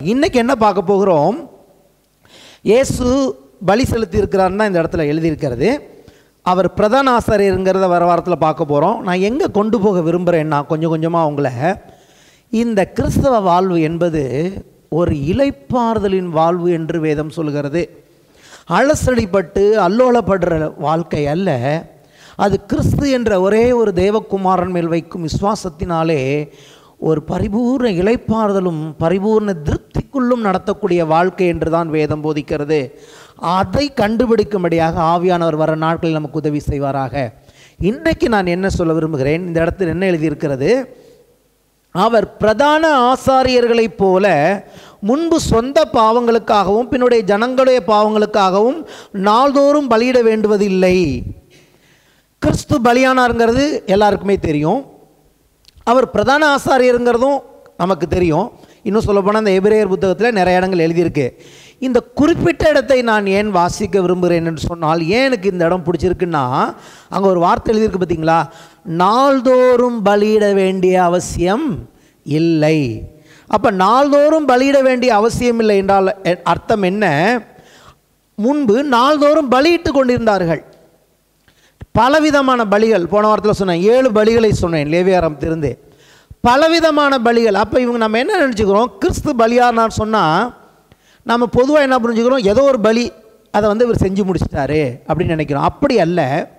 இன்னைக்கு என்ன பார்க்க போகிறோம் இயேசு பலி செலுத்தி இருக்கிறாருன்னு இந்த இடத்துல எழுதியிருக்கிறது அவர் பிரதான ஆசாரியருங்கிறத வர வாரத்தில் பார்க்க போகிறோம் நான் எங்கே கொண்டு போக விரும்புகிறேன்னா கொஞ்சம் கொஞ்சமாக அவங்கள இந்த கிறிஸ்தவ வாழ்வு என்பது ஒரு இலைப்பாறுதலின் வாழ்வு என்று வேதம் சொல்கிறது அலசடிப்பட்டு அல்லோலப்படுற வாழ்க்கை அல்ல அது கிறிஸ்து என்ற ஒரே ஒரு தேவகுமாரன் மேல் வைக்கும் விசுவாசத்தினாலே ஒரு பரிபூர்ண இலைப்பாறுதலும் பரிபூர்ண திருப்திக்குள்ளும் நடத்தக்கூடிய வாழ்க்கை என்று தான் வேதம் போதிக்கிறது அதை கண்டுபிடிக்கும்படியாக ஆவியானவர் வர நாட்களில் நமக்கு உதவி செய்வாராக இன்னைக்கு நான் என்ன சொல்ல விரும்புகிறேன் இந்த இடத்தில் என்ன எழுதியிருக்கிறது அவர் பிரதான ஆசாரியர்களைப் போல முன்பு சொந்த பாவங்களுக்காகவும் பின்னுடைய ஜனங்களுடைய பாவங்களுக்காகவும் நாள்தோறும் பலியிட வேண்டுவதில்லை கிறிஸ்து பலியானாருங்கிறது எல்லாருக்குமே தெரியும் அவர் பிரதான ஆசாரியருங்கிறதும் நமக்கு தெரியும் இன்னும் சொல்லப்போனால் அந்த எபிரேயர் புத்தகத்தில் நிறைய இடங்கள் எழுதியிருக்கு இந்த குறிப்பிட்ட இடத்தை நான் ஏன் வாசிக்க விரும்புகிறேன் என்று சொன்னால் ஏன் எனக்கு இந்த இடம் பிடிச்சிருக்குன்னா அங்கே ஒரு வார்த்தை எழுதியிருக்கு பார்த்தீங்களா நாள்தோறும் பலியிட வேண்டிய அவசியம் இல்லை அப்போ நாள்தோறும் பலியிட வேண்டிய அவசியம் இல்லை என்றால் எ- அர்த்தம் என்ன முன்பு நாள்தோறும் பலியிட்டு கொண்டிருந்தார்கள் பலவிதமான பலிகள் போன வாரத்தில் சொன்னேன் ஏழு பலிகளை சொன்னேன் லேவியாரம் திருந்து பலவிதமான பலிகள் அப்போ இவங்க நம்ம என்ன நினச்சிக்கிறோம் கிறிஸ்து பலியார்னான்னு சொன்னால் நம்ம பொதுவாக என்ன புரிஞ்சுக்கிறோம் ஏதோ ஒரு பலி அதை வந்து இவர் செஞ்சு முடிச்சிட்டாரு அப்படின்னு நினைக்கிறோம் அப்படி அல்ல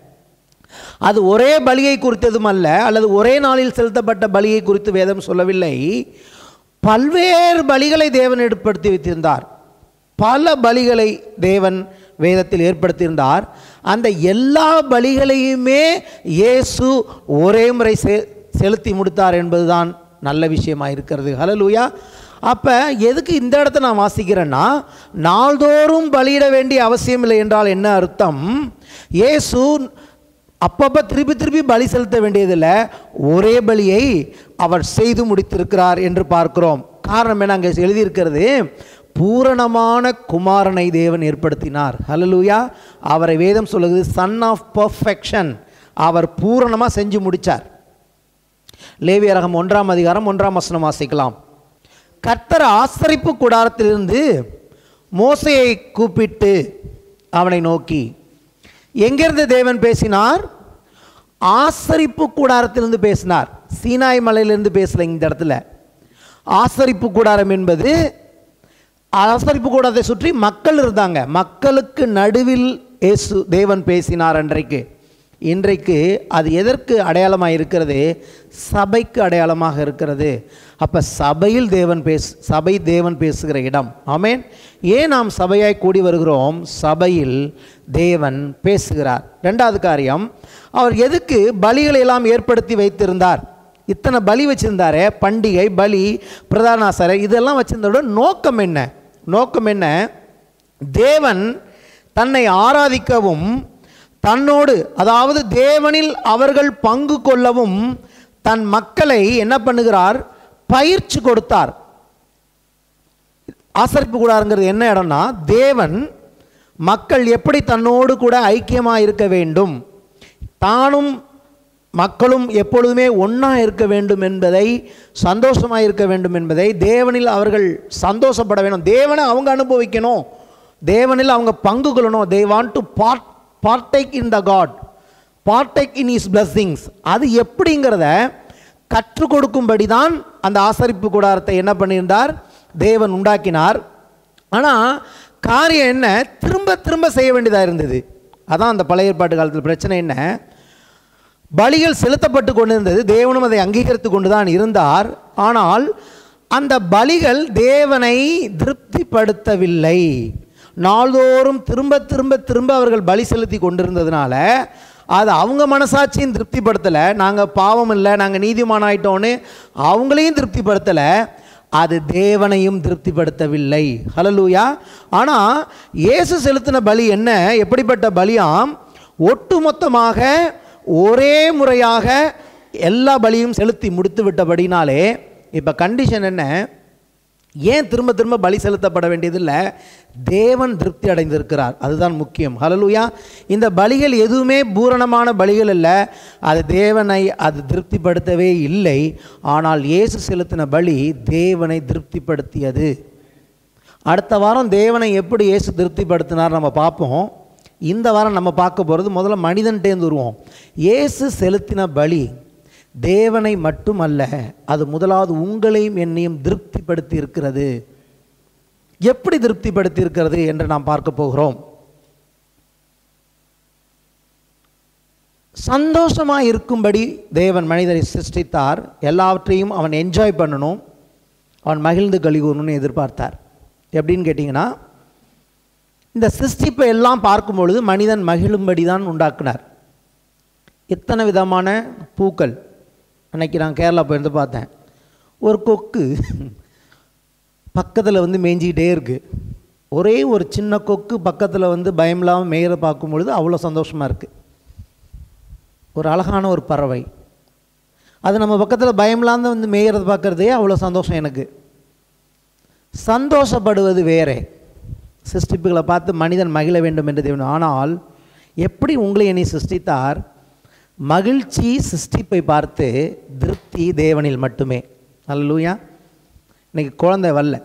அது ஒரே பலியை குறித்ததும் அல்ல அல்லது ஒரே நாளில் செலுத்தப்பட்ட பலியை குறித்து வேதம் சொல்லவில்லை பல்வேறு பலிகளை தேவன் ஏற்படுத்தி வைத்திருந்தார் பல பலிகளை தேவன் வேதத்தில் ஏற்படுத்தியிருந்தார் அந்த எல்லா பலிகளையுமே இயேசு ஒரே முறை செ செலுத்தி முடித்தார் என்பதுதான் நல்ல விஷயமா இருக்கிறது ஹலலூயா அப்போ எதுக்கு இந்த இடத்த நான் வாசிக்கிறேன்னா நாள்தோறும் பலியிட வேண்டிய அவசியம் இல்லை என்றால் என்ன அர்த்தம் இயேசு அப்பப்போ திருப்பி திருப்பி பலி செலுத்த வேண்டியதில்லை ஒரே பலியை அவர் செய்து முடித்திருக்கிறார் என்று பார்க்கிறோம் காரணம் என்ன அங்கே எழுதியிருக்கிறது பூரணமான குமாரனை தேவன் ஏற்படுத்தினார் ஹalleluya அவரை வேதம் சொல்லுது சன் ஆஃப் பர்ஃபெக்ஷன் அவர் பூரணமாக செஞ்சு முடித்தார் லேவியரகம் ஒன்றாம் அதிகாரம் ஒன்றாம் வசனம் வாசிக்கலாம் கர்த்தர் ஆசரிப்பு கூடாரத்திலிருந்து மோசையை கூப்பிட்டு அவனை நோக்கி எங்கிருந்து தேவன் பேசினார் ஆசரிப்பு கூடாரத்திலிருந்து பேசினார் சீனாய் மலையிலிருந்து பேசல இந்த இடத்துல ஆசரிப்பு கூடாரம் என்பது ஆசரிப்பு கூடாரத்தை சுற்றி மக்கள் இருந்தாங்க மக்களுக்கு நடுவில் இயேசு தேவன் பேசினார் அன்றைக்கு இன்றைக்கு அது எதற்கு அடையாளமாக இருக்கிறது சபைக்கு அடையாளமாக இருக்கிறது அப்போ சபையில் தேவன் பேசு சபை தேவன் பேசுகிற இடம் ஆமென் ஏன் நாம் சபையாய் கூடி வருகிறோம் சபையில் தேவன் பேசுகிறார் ரெண்டாவது காரியம் அவர் எதுக்கு பலிகளை எல்லாம் ஏற்படுத்தி வைத்திருந்தார் இத்தனை பலி வச்சிருந்தாரே பண்டிகை பலி பிரதானாசாரர் இதெல்லாம் வச்சிருந்தோட நோக்கம் என்ன நோக்கம் என்ன தேவன் தன்னை ஆராதிக்கவும் தன்னோடு அதாவது தேவனில் அவர்கள் பங்கு கொள்ளவும் தன் மக்களை என்ன பண்ணுகிறார் பயிற்சி கொடுத்தார் ஆசரிப்பு கூடாருங்கிறது என்ன இடம்னா தேவன் மக்கள் எப்படி தன்னோடு கூட ஐக்கியமாக இருக்க வேண்டும் தானும் மக்களும் எப்பொழுதுமே ஒன்றா இருக்க வேண்டும் என்பதை சந்தோஷமாக இருக்க வேண்டும் என்பதை தேவனில் அவர்கள் சந்தோஷப்பட வேணும் தேவனை அவங்க அனுபவிக்கணும் தேவனில் அவங்க பங்கு கொள்ளணும் they want to part partake in the God partake in his blessings அது எப்படிங்கிறத கற்றுக் கொடுக்கும்படி தான் அந்த ஆசரிப்பு கூடாரத்தை என்ன பண்ணியிருந்தார் தேவன் உண்டாக்கினார் ஆனால் காரியம் என்ன திரும்ப திரும்ப செய்ய வேண்டியதாக இருந்தது அதான் அந்த பழைய ஏற்பாட்டு காலத்தில் பிரச்சனை என்ன பலிகள் செலுத்தப்பட்டு கொண்டிருந்தது தேவனும் அதை அங்கீகரித்து கொண்டு தான் இருந்தார் ஆனால் அந்த பலிகள் தேவனை திருப்திப்படுத்தவில்லை நாள்தோறும் திரும்ப திரும்ப திரும்ப அவர்கள் பலி செலுத்தி கொண்டிருந்ததுனால அது அவங்க மனசாட்சியும் திருப்திப்படுத்தலை நாங்கள் பாவம் இல்லை நாங்கள் நீதிமான் ஆயிட்டோன்னு அவங்களையும் திருப்திப்படுத்தலை அது தேவனையும் திருப்திப்படுத்தவில்லை ஹலலூயா ஆனால் இயேசு செலுத்தின பலி என்ன எப்படிப்பட்ட பலியாம் ஒட்டுமொத்தமாக ஒரே முறையாக எல்லா பலியும் செலுத்தி முடித்து விட்டபடினாலே இப்போ கண்டிஷன் என்ன ஏன் திரும்ப திரும்ப பலி செலுத்தப்பட வேண்டியதில்லை தேவன் திருப்தி அடைந்திருக்கிறார் அதுதான் முக்கியம் ஹலலூயா இந்த பலிகள் எதுவுமே பூரணமான பலிகள் இல்லை அது தேவனை அது திருப்திப்படுத்தவே இல்லை ஆனால் இயேசு செலுத்தின பலி தேவனை திருப்திப்படுத்தியது அடுத்த வாரம் தேவனை எப்படி இயேசு திருப்திப்படுத்தினார் நம்ம பார்ப்போம் இந்த வாரம் நம்ம பார்க்க போகிறது முதல்ல மனிதன்ட்டேந்து வருவோம் இயேசு செலுத்தின பலி தேவனை மட்டுமல்ல அது முதலாவது உங்களையும் என்னையும் திருப்திப்படுத்தி இருக்கிறது எப்படி திருப்திப்படுத்தி இருக்கிறது என்று நாம் பார்க்க போகிறோம் சந்தோஷமாக இருக்கும்படி தேவன் மனிதரை சிருஷ்டித்தார் எல்லாவற்றையும் அவன் என்ஜாய் பண்ணணும் அவன் மகிழ்ந்து கழிவுறணும்னு எதிர்பார்த்தார் எப்படின்னு கேட்டிங்கன்னா இந்த சிருஷ்டிப்பை எல்லாம் பார்க்கும் பொழுது மனிதன் மகிழும்படி தான் உண்டாக்குனார் இத்தனை விதமான பூக்கள் அன்னைக்கு நான் கேரளா போயிருந்து பார்த்தேன் ஒரு கொக்கு பக்கத்தில் வந்து மேய்ஞ்சிக்கிட்டே இருக்கு ஒரே ஒரு சின்ன கொக்கு பக்கத்தில் வந்து பயமில்லாமல் மேயரை பார்க்கும் பொழுது அவ்வளோ சந்தோஷமாக இருக்குது ஒரு அழகான ஒரு பறவை அது நம்ம பக்கத்தில் பயமில்லாத வந்து மேயறதை பார்க்குறதே அவ்வளோ சந்தோஷம் எனக்கு சந்தோஷப்படுவது வேறே சிருஷ்டிப்புகளை பார்த்து மனிதன் மகிழ வேண்டும் என்று தேவன் ஆனால் எப்படி உங்களை என்னை சிருஷ்டித்தார் மகிழ்ச்சி சிருஷ்டிப்பை பார்த்து திருப்தி தேவனில் மட்டுமே அல்லூயா இன்னைக்கு குழந்தை வரல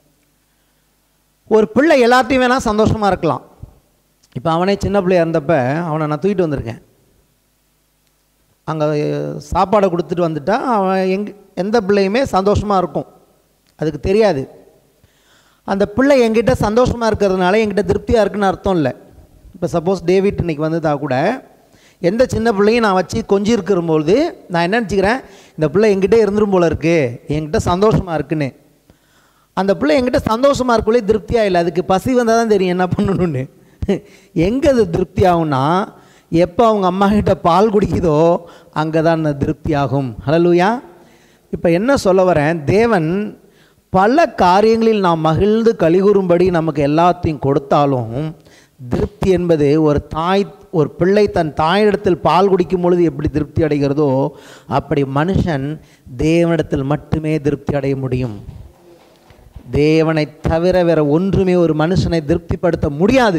ஒரு பிள்ளை எல்லாத்தையும் வேணால் சந்தோஷமாக இருக்கலாம் இப்போ அவனே சின்ன பிள்ளையா இருந்தப்ப அவனை நான் தூக்கிட்டு வந்திருக்கேன் அங்கே சாப்பாடை கொடுத்துட்டு வந்துட்டா அவன் எங் எந்த பிள்ளையுமே சந்தோஷமாக இருக்கும் அதுக்கு தெரியாது அந்த பிள்ளை என்கிட்ட சந்தோஷமாக இருக்கிறதுனால என்கிட்ட திருப்தியாக இருக்குன்னு அர்த்தம் இல்லை இப்போ சப்போஸ் டேவிட் இன்னைக்கு வந்ததா கூட எந்த சின்ன பிள்ளையும் நான் வச்சு கொஞ்சி இருக்கிறபோது நான் என்ன நினச்சிக்கிறேன் இந்த பிள்ளை என்கிட்ட இருந்துரும் போல இருக்கு என்கிட்ட சந்தோஷமாக இருக்குன்னு அந்த பிள்ளை என்கிட்ட சந்தோஷமாக இருக்கக்குள்ளே திருப்தியாக இல்லை அதுக்கு பசி வந்தால் தான் தெரியும் என்ன பண்ணணும்னு எங்கே அது திருப்தி ஆகும்னா எப்போ அவங்க அம்மா கிட்ட பால் குடிக்குதோ அங்கே தான் அந்த திருப்தி ஆகும் ஹலலூயா இப்போ என்ன சொல்ல வரேன் தேவன் பல காரியங்களில் நாம் மகிழ்ந்து கலிகூறும்படி நமக்கு எல்லாத்தையும் கொடுத்தாலும் திருப்தி என்பது ஒரு தாய் ஒரு பிள்ளை தன் தாயிடத்தில் பால் குடிக்கும் பொழுது எப்படி திருப்தி அடைகிறதோ அப்படி மனுஷன் தேவனிடத்தில் மட்டுமே திருப்தி அடைய முடியும் தேவனை தவிர வேற ஒன்றுமே ஒரு மனுஷனை திருப்திப்படுத்த முடியாது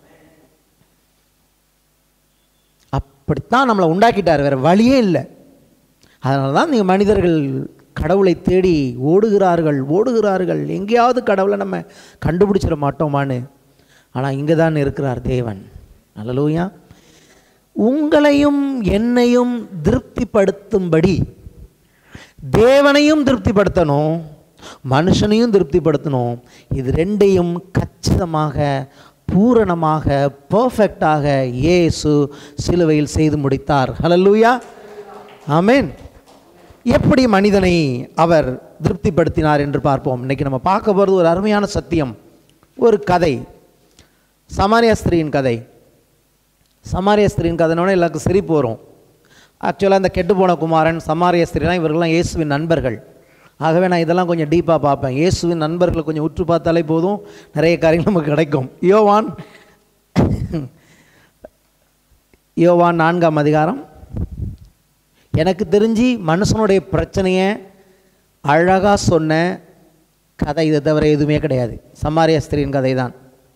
அப்படித்தான் நம்மளை உண்டாக்கிட்டார் வேற வழியே இல்லை அதனால தான் நீங்கள் மனிதர்கள் கடவுளை தேடி ஓடுகிறார்கள் ஓடுகிறார்கள் எங்கேயாவது கடவுளை நம்ம கண்டுபிடிச்சிட மாட்டோமான்னு ஆனால் இங்கே தான் இருக்கிறார் தேவன் நல்லலூயா உங்களையும் என்னையும் திருப்திப்படுத்தும்படி தேவனையும் திருப்திப்படுத்தணும் மனுஷனையும் திருப்திப்படுத்தணும் இது ரெண்டையும் கச்சிதமாக பூரணமாக பர்ஃபெக்டாக இயேசு சிலுவையில் செய்து முடித்தார் ஹலலூயா ஆமென் எப்படி மனிதனை அவர் திருப்திப்படுத்தினார் என்று பார்ப்போம் இன்னைக்கு நம்ம பார்க்க போகிறது ஒரு அருமையான சத்தியம் ஒரு கதை சமாரியா ஸ்திரீயின் கதை சமாரிய ஸ்திரீயின் கதைனோட எல்லாருக்கும் சிரிப்பு வரும் ஆக்சுவலாக இந்த கெட்டுப்போன குமாரன் சமாரிய ஸ்திரீலாம் இவர்கள்லாம் இயேசுவின் நண்பர்கள் ஆகவே நான் இதெல்லாம் கொஞ்சம் டீப்பாக பார்ப்பேன் இயேசுவின் நண்பர்களை கொஞ்சம் உற்று பார்த்தாலே போதும் நிறைய காரியங்கள் நமக்கு கிடைக்கும் யோவான் யோவான் நான்காம் அதிகாரம் எனக்கு தெரிஞ்சு மனுஷனுடைய பிரச்சனையை அழகாக சொன்ன கதை இதை தவிர எதுவுமே கிடையாது சமாரியா ஸ்திரீயின் கதை தான்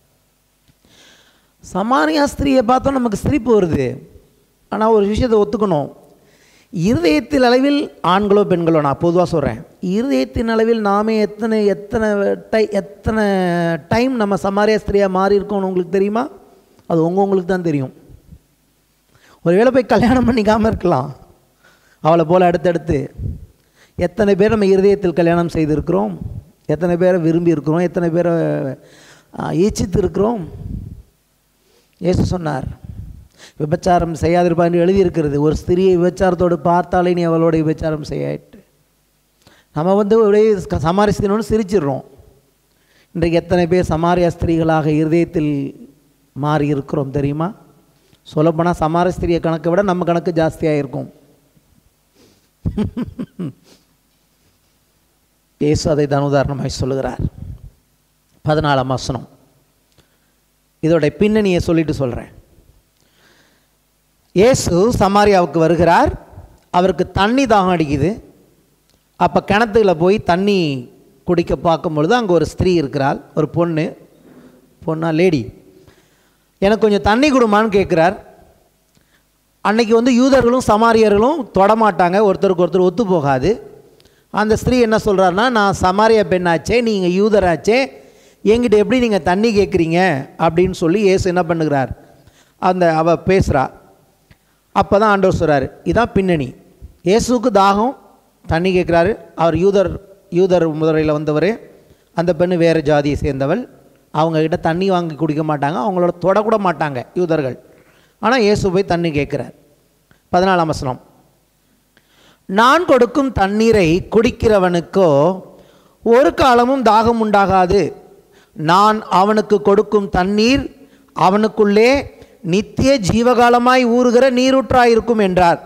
சமாரியா ஸ்திரீயை பார்த்தோம் நமக்கு சிரிப்பு வருது ஆனால் ஒரு விஷயத்தை ஒத்துக்கணும் இருதயத்தில் அளவில் ஆண்களோ பெண்களோ நான் பொதுவாக சொல்கிறேன் இருதயத்தின் அளவில் நாமே எத்தனை எத்தனை டை எத்தனை டைம் நம்ம சமாரியா ஸ்திரியாக மாறி இருக்கோம்னு உங்களுக்கு தெரியுமா அது உங்க உங்களுக்கு தான் தெரியும் ஒருவேளை போய் கல்யாணம் பண்ணிக்காமல் இருக்கலாம் அவளை போல் அடுத்தடுத்து எத்தனை பேர் நம்ம இருதயத்தில் கல்யாணம் செய்திருக்கிறோம் எத்தனை பேரை விரும்பி இருக்கிறோம் எத்தனை பேரை ஈச்சித்து இருக்கிறோம் இயேசு சொன்னார் விபச்சாரம் செய்யாதிருப்பான்னு எழுதியிருக்கிறது ஒரு ஸ்திரியை விபச்சாரத்தோடு பார்த்தாலே நீ அவளோட விபச்சாரம் செய்யாயிட்டு நம்ம வந்து அப்படியே சமாரிய ஸ்திரினோடு சிரிச்சிடுறோம் இன்றைக்கு எத்தனை பேர் சமாரிய ஸ்திரீகளாக இருதயத்தில் மாறி இருக்கிறோம் தெரியுமா சொல்லப்போனால் சமாரிய ஸ்திரியை கணக்கை விட நம்ம கணக்கு ஜாஸ்தியாக இருக்கும் இயேசு அதை தான் உதாரணமாய் சொல்லுகிறார் பதினாலாம் வசனம் இதோட பின்னணியை சொல்லிட்டு சொல்கிறேன் இயேசு சமாரியாவுக்கு வருகிறார் அவருக்கு தண்ணி தாகம் அடிக்குது அப்போ கிணத்துல போய் தண்ணி குடிக்க பார்க்கும் பொழுது அங்கே ஒரு ஸ்திரீ இருக்கிறாள் ஒரு பொண்ணு பொண்ணா லேடி எனக்கு கொஞ்சம் தண்ணி கொடுமான்னு கேட்குறார் அன்னைக்கு வந்து யூதர்களும் சமாரியர்களும் தொடமாட்டாங்க ஒருத்தருக்கு ஒருத்தர் ஒத்து போகாது அந்த ஸ்திரீ என்ன சொல்கிறாருன்னா நான் சமாரிய பெண்ணாச்சே நீங்கள் யூதராச்சே என்கிட்ட எப்படி நீங்கள் தண்ணி கேட்குறீங்க அப்படின்னு சொல்லி இயேசு என்ன பண்ணுகிறார் அந்த அவ பேசுகிறா அப்போ தான் ஆண்டவர் சொல்கிறார் இதான் பின்னணி இயேசுவுக்கு தாகம் தண்ணி கேட்குறாரு அவர் யூதர் யூதர் முறையில் வந்தவர் அந்த பெண்ணு வேறு ஜாதியை சேர்ந்தவள் அவங்கக்கிட்ட தண்ணி வாங்கி குடிக்க மாட்டாங்க அவங்களோட தொடக்கூட மாட்டாங்க யூதர்கள் ஆனால் இயேசு போய் தண்ணி கேட்குறார் பதினாலாம் வசனம் நான் கொடுக்கும் தண்ணீரை குடிக்கிறவனுக்கோ ஒரு காலமும் தாகம் உண்டாகாது நான் அவனுக்கு கொடுக்கும் தண்ணீர் அவனுக்குள்ளே நித்திய ஜீவகாலமாய் ஊறுகிற நீரூற்றாயிருக்கும் என்றார்